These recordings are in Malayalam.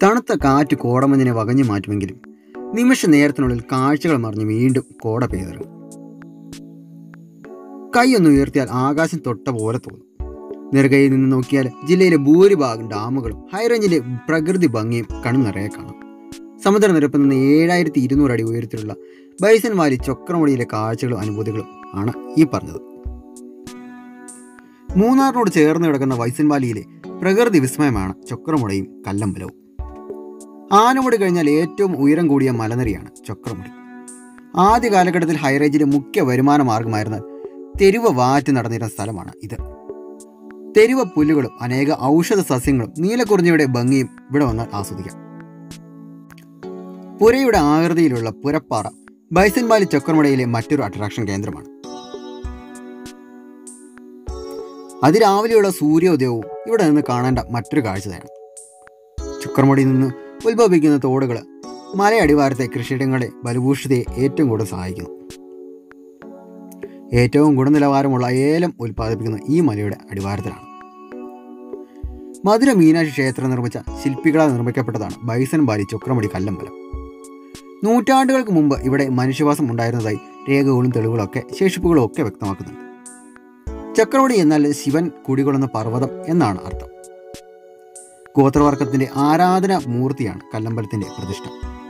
തണുത്ത കാറ്റ് കോടമഞ്ഞിനെ വകഞ്ഞു മാറ്റുമെങ്കിലും നിമിഷ നേരത്തിനുള്ളിൽ കാഴ്ചകൾ മറിഞ്ഞ് വീണ്ടും കോട പെയ്തിറങ്ങും കൈയൊന്ന് ഉയർത്തിയാൽ ആകാശം തൊട്ട പോലെ തോന്നും നെറുകയിൽ നിന്ന് നോക്കിയാൽ ജില്ലയിലെ ഭൂരിഭാഗം ഡാമുകളും ഹൈറേഞ്ചിലെ പ്രകൃതി ഭംഗിയും കണ്ണുനിറയെ കാണാം സമുദ്രനിരപ്പിൽ നിന്ന് ഏഴായിരത്തി ഇരുന്നൂറ് അടി ഉയരത്തിലുള്ള ബൈസൺ വാലി ചക്രമുടിയിലെ കാഴ്ചകളും അനുഭൂതികളും ആണ് ഈ പറഞ്ഞത് മൂന്നാറിനോട് ചേർന്ന് കിടക്കുന്ന വൈസൻ വാലിയിലെ പ്രകൃതി വിസ്മയമാണ് ചക്രമുടയും കല്ലമ്പലവും ആനമുടി കഴിഞ്ഞാൽ ഏറ്റവും ഉയരം കൂടിയ മലനിരയാണ് ചക്രമുടി ആദ്യ കാലഘട്ടത്തിൽ ഹൈറേഞ്ചിലെ മുഖ്യ വരുമാന മാർഗമായിരുന്ന തെരുവ് വാറ്റ് നടന്നിരുന്ന സ്ഥലമാണ് ഇത് തെരുവ പുല്ലുകളും അനേക ഔഷധ സസ്യങ്ങളും നീലക്കുറിഞ്ഞയുടെ ഭംഗിയും ഇവിടെ വന്നാൽ ആസ്വദിക്കാം പുരയുടെ ആകൃതിയിലുള്ള പുരപ്പാറ ബൈസൻവാലി ചക്രമുടയിലെ മറ്റൊരു അട്രാക്ഷൻ കേന്ദ്രമാണ് അതിരാവിലെയുള്ള സൂര്യോദയവും ഇവിടെ നിന്ന് കാണേണ്ട മറ്റൊരു കാഴ്ചയാണ് ചക്രമുടിയിൽ നിന്ന് ഉത്ഭവിക്കുന്ന തോടുകൾ മലയടിവാരത്തെ കൃഷിയിടങ്ങളെ ബലഭൂഷിതയെ ഏറ്റവും കൂടുതൽ സഹായിക്കുന്നു ഏറ്റവും ഗുണനിലവാരമുള്ള ഏലം ഉൽപ്പാദിപ്പിക്കുന്ന ഈ മലയുടെ അടിവാരത്തിലാണ് മധുര മീനാക്ഷി ക്ഷേത്രം നിർമ്മിച്ച ശില്പികളാൽ നിർമ്മിക്കപ്പെട്ടതാണ് ബൈസൺ ബാലി ചക്രമുടി കല്ലമ്പലം നൂറ്റാണ്ടുകൾക്ക് മുമ്പ് ഇവിടെ മനുഷ്യവാസം ഉണ്ടായിരുന്നതായി രേഖകളും തെളിവുകളും ഒക്കെ ശേഷിപ്പുകളും ഒക്കെ വ്യക്തമാക്കുന്നുണ്ട് ചക്രവടി എന്നാൽ ശിവൻ കുടികൊള്ളുന്ന പർവ്വതം എന്നാണ് അർത്ഥം ഗോത്രവർഗത്തിന്റെ ആരാധന മൂർത്തിയാണ് കല്ലമ്പലത്തിന്റെ പ്രതിഷ്ഠ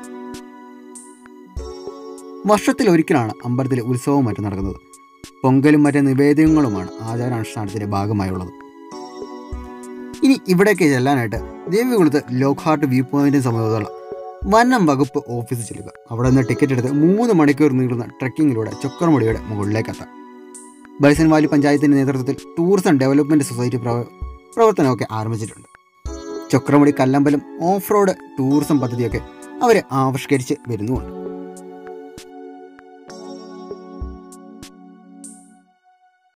വർഷത്തിൽ ഒരിക്കലാണ് അമ്പലത്തിലെ ഉത്സവവും മറ്റും നടക്കുന്നത് പൊങ്കലും മറ്റ് നിവേദ്യങ്ങളുമാണ് ആചാരാനുഷ്ഠാനത്തിന്റെ ഭാഗമായുള്ളത് ഇനി ഇവിടേക്ക് ചെല്ലാനായിട്ട് ദേവികുളത്ത് ലോക്ഹാർട്ട് വ്യൂ പോയിന്റിന് സമീപത്തുള്ള വനം വകുപ്പ് ഓഫീസിൽ ചെല്ലുക അവിടെ നിന്ന് ടിക്കറ്റ് എടുത്ത് മൂന്ന് മണിക്കൂർ നീളുന്ന ട്രക്കിങ്ങിലൂടെ ചക്രമുടിയുടെ മുകളിലേക്ക് എത്താം ബൈസൺ വാലി പഞ്ചായത്തിന്റെ നേതൃത്വത്തിൽ ടൂറിസം ഡെവലപ്മെന്റ് സൊസൈറ്റി പ്രവ- പ്രവർത്തനമൊക്കെ ആരംഭിച്ചിട്ടുണ്ട് Chakramudi Kallambalam off road tourism പദ്ധതിയൊക്കെ അവർ ആവിഷ്കരിച്ച് വരുന്നുമുണ്ട്